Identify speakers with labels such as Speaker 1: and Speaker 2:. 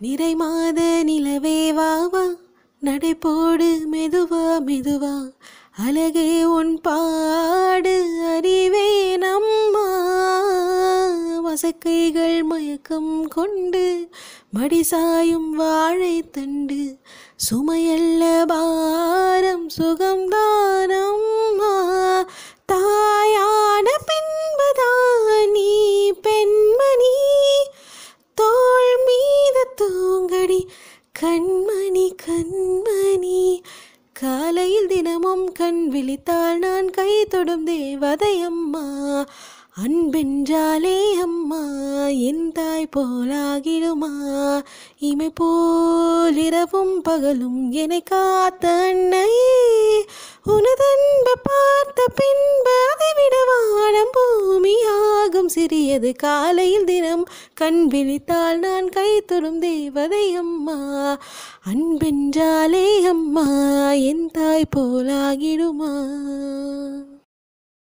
Speaker 1: நிறை மாத நிலவே வா வா நடைபோடு மெதுவா மெதுவா அழகே உன் பாடு அறிவே நம்மா வசக்கைகள் மயக்கம் கொண்டு மடிசாயும் வாழைத்தண்டு சுமையல்ல பாரம் சுகம்தானம்மா தாயான பின்புதான் நீ பெண்மணி தோள் மீது தூங்கடி கண்மணி கண்மணி காலையில் தினமும் கண் விழித்தால் நான் கை தொடும் தேவதை அம்மா அன்பென்றாலே அம்மா என் தாய் போலாகிடுமா இமை போல் இரவும் பகலும் என்னை காத்த அன்னையே உனதன்பு பார்த்த பின்பு அதை விட வானம் பூமியாகும் சிறியது காலையில் தினம் கண் விழித்தால் நான் கை தொடும் தேவதை அம்மா அன்பென்றாலே அம்மா என் தாய் போலாகிடுமா